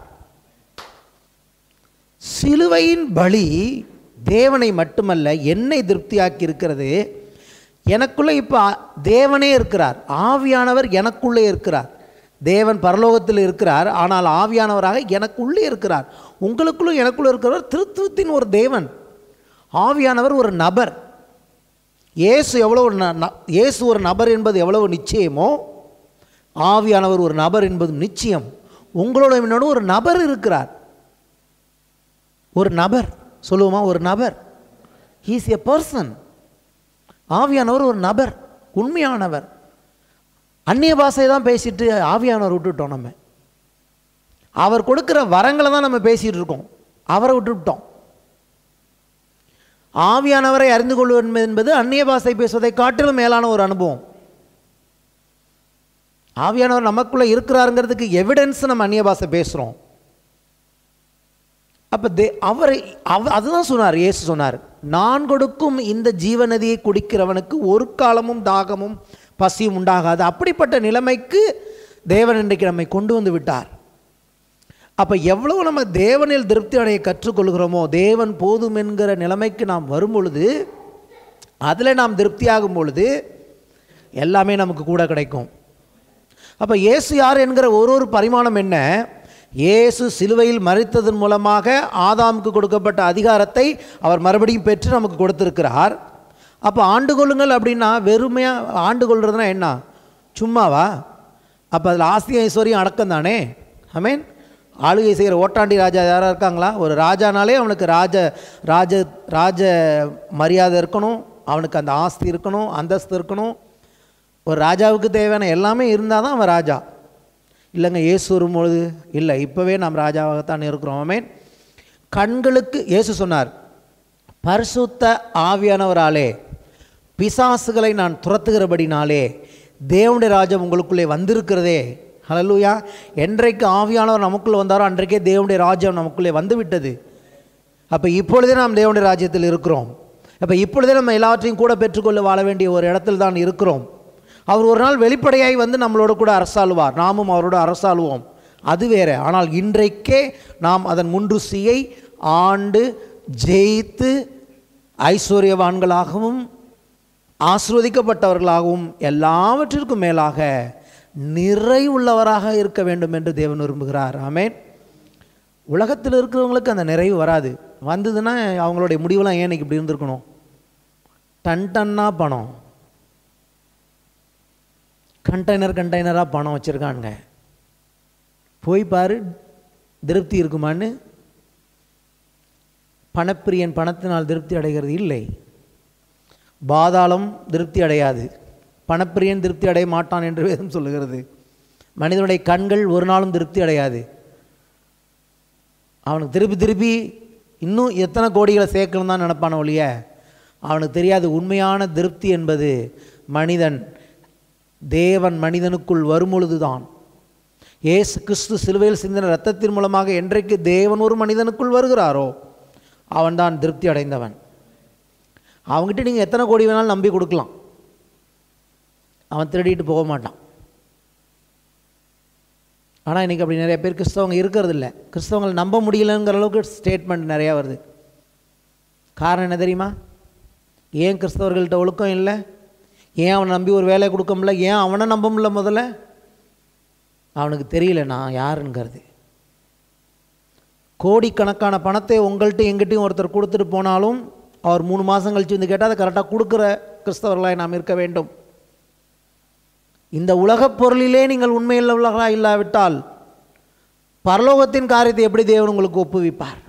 சிலுவையின் பலி தேவனை மட்டுமல்ல என்னை திருப்தியாக்கி இருக்கிறது எனக்குள்ளே இப்போ தேவனே இருக்கிறார் ஆவியானவர் எனக்குள்ளே இருக்கிறார் தேவன் பரலோகத்தில் இருக்கிறார் ஆனால் ஆவியானவராக எனக்குள்ளே இருக்கிறார் உங்களுக்குள்ளும் எனக்குள்ளே இருக்கிறவர் திருத்துவத்தின் ஒரு தேவன் ஆவியானவர் ஒரு நபர் இயேசு எவ்வளவு ந- ந- இயேசு ஒரு நபர் என்பது எவ்வளவு நிச்சயமோ ஆவியானவர் ஒரு நபர் என்பது நிச்சயம் உங்களோட என்னோட ஒரு நபர் இருக்கிறார் ஒரு நபர் சொல்லுவோமா ஒரு நபர் ஹீஸ் எ பர்சன் ஆவியானவர் ஒரு நபர் உண்மையானவர் அந்நிய பாஷையை தான் பேசிட்டு ஆவியானவர் விட்டுட்டோம் நம்ம அவர் கொடுக்குற வரங்களை தான் நம்ம பேசிகிட்டு இருக்கோம் அவரை விட்டுவிட்டோம் ஆவியானவரை அறிந்து கொள்வது என்பது அந்நிய பாஷை பேசுவதை காட்டிலும் மேலான ஒரு அனுபவம் ஆவியானவர் நமக்குள்ளே இருக்கிறாருங்கிறதுக்கு எவிடன்ஸ் நம்ம அந்நிய பாஷை பேசுகிறோம் அப்போ தே அவரை அவ அதுதான் சொன்னார் இயேசு சொன்னார் நான் கொடுக்கும் இந்த ஜீவநதியை குடிக்கிறவனுக்கு ஒரு காலமும் தாகமும் பசியும் உண்டாகாது அப்படிப்பட்ட நிலைமைக்கு தேவன் இன்றைக்கு நம்மை கொண்டு வந்து விட்டார் அப்போ எவ்வளவு நம்ம தேவனில் திருப்தி அடைய கற்றுக்கொள்கிறோமோ தேவன் போதும் என்கிற நிலைமைக்கு நாம் வரும் பொழுது அதில் நாம் திருப்தியாகும் பொழுது எல்லாமே நமக்கு கூட கிடைக்கும் அப்போ இயேசு யார் என்கிற ஒரு ஒரு பரிமாணம் என்ன இயேசு சிலுவையில் மறித்ததன் மூலமாக ஆதாமுக்கு கொடுக்கப்பட்ட அதிகாரத்தை அவர் மறுபடியும் பெற்று நமக்கு கொடுத்திருக்கிறார் அப்போ ஆண்டு கொள்ளுங்கள் அப்படின்னா வெறுமையாக ஆண்டு கொள்றதுனா என்ன சும்மாவா அப்போ அதில் ஆஸ்தி ஐஸ்வர்யம் அடக்கம் தானே மீன் ஆளுகை செய்கிற ஓட்டாண்டி ராஜா யாராக இருக்காங்களா ஒரு ராஜானாலே அவனுக்கு ராஜ ராஜ ராஜ மரியாதை இருக்கணும் அவனுக்கு அந்த ஆஸ்தி இருக்கணும் அந்தஸ்து இருக்கணும் ஒரு ராஜாவுக்கு தேவையான எல்லாமே இருந்தால் தான் அவன் ராஜா இல்லைங்க இயேசு வரும்பொழுது இல்லை இப்போவே நாம் ராஜாவாகத்தான் இருக்கிறோம் ஆமென் கண்களுக்கு இயேசு சொன்னார் பரிசுத்த ஆவியானவராலே பிசாசுகளை நான் துரத்துகிறபடினாலே தேவனுடைய ராஜ்யம் உங்களுக்குள்ளே வந்திருக்கிறதே ஹalleluya என்றைக்கு ஆவியானவர் நமக்குள்ளே வந்தாரோ அன்றைக்கே தேவனுடைய ராஜ்யம் நமக்குள்ளே வந்து விட்டது அப்போ இப்பொழுதே நாம் தேவனுடைய ராஜ்யத்தில் இருக்கிறோம் அப்போ இப்பொழுதே நம்ம எல்லாவற்றையும் கூட பெற்றுக்கொள்ள வாழ வேண்டிய ஒரு இடத்தில் தான் இருக்கிறோம் அவர் ஒரு நாள் வெளிப்படையாய் வந்து நம்மளோட கூட அரசாளுவார் நாமும் அவரோட அரசாளுவோம் அது வேற ஆனால் இன்றைக்கே நாம் அதன் முன்ருசியை ஆண்டு ஜெயித்து ஐஸ்வர்யவான்களாகவும் ஆசிர்வதிக்கப்பட்டவர்களாகவும் எல்லாவற்றிற்கும் மேலாக நிறைவுள்ளவராக இருக்க வேண்டும் என்று தேவன் விரும்புகிறார் ஆமென் உலகத்தில் இருக்கிறவங்களுக்கு அந்த நிறைவு வராது வந்ததுன்னா அவங்களுடைய முடிவெல்லாம் ஏன் இன்னைக்கு இப்படி இருந்திருக்கணும் டன் டன்னா பணம் கண்டெய்னர் கண்டெய்னராக பணம் வச்சுருக்கானுங்க போய் பாரு திருப்தி இருக்குமான்னு பணப்பிரியன் பணத்தினால் திருப்தி அடைகிறது இல்லை பாதாளம் திருப்தி அடையாது பணப்பிரியன் திருப்தி அடைய மாட்டான் என்று வேதம் சொல்லுகிறது மனிதனுடைய கண்கள் ஒரு நாளும் திருப்தி அடையாது அவனுக்கு திருப்பி திருப்பி இன்னும் எத்தனை கோடிகளை சேர்க்கணும் தான் நினப்பான ஒழிய அவனுக்கு தெரியாது உண்மையான திருப்தி என்பது மனிதன் தேவன் மனிதனுக்குள் வரும்பொழுது தான் இயேசு கிறிஸ்து சிலுவையில் சிந்தின ரத்தத்தின் மூலமாக என்றைக்கு தேவன் ஒரு மனிதனுக்குள் வருகிறாரோ அவன்தான் திருப்தி அடைந்தவன் அவங்ககிட்ட நீங்கள் எத்தனை கோடி வேணாலும் நம்பி கொடுக்கலாம் அவன் திருடிட்டு போக மாட்டான் ஆனால் இன்றைக்கி அப்படி நிறைய பேர் கிறிஸ்தவங்க இருக்கிறது இல்லை கிறிஸ்தவங்களை நம்ப முடியலங்கிற அளவுக்கு ஸ்டேட்மெண்ட் நிறையா வருது காரணம் என்ன தெரியுமா ஏன் கிறிஸ்தவர்கள்ட்ட ஒழுக்கம் இல்லை ஏன் அவனை நம்பி ஒரு வேலையை கொடுக்க முடியல ஏன் அவனை நம்ப முடியல முதல்ல அவனுக்கு தெரியல நான் யாருங்கிறது கோடிக்கணக்கான பணத்தை உங்கள்கிட்ட எங்கிட்டையும் ஒருத்தர் கொடுத்துட்டு போனாலும் அவர் மூணு மாதம் கழிச்சு வந்து கேட்டால் அதை கரெக்டாக கொடுக்குற கிறிஸ்தவர்களாய் நாம் இருக்க வேண்டும் இந்த உலகப் பொருளிலே நீங்கள் உண்மையுள்ளவர்களாக இல்லாவிட்டால் பரலோகத்தின் காரியத்தை எப்படி தேவன் உங்களுக்கு ஒப்புவிப்பார்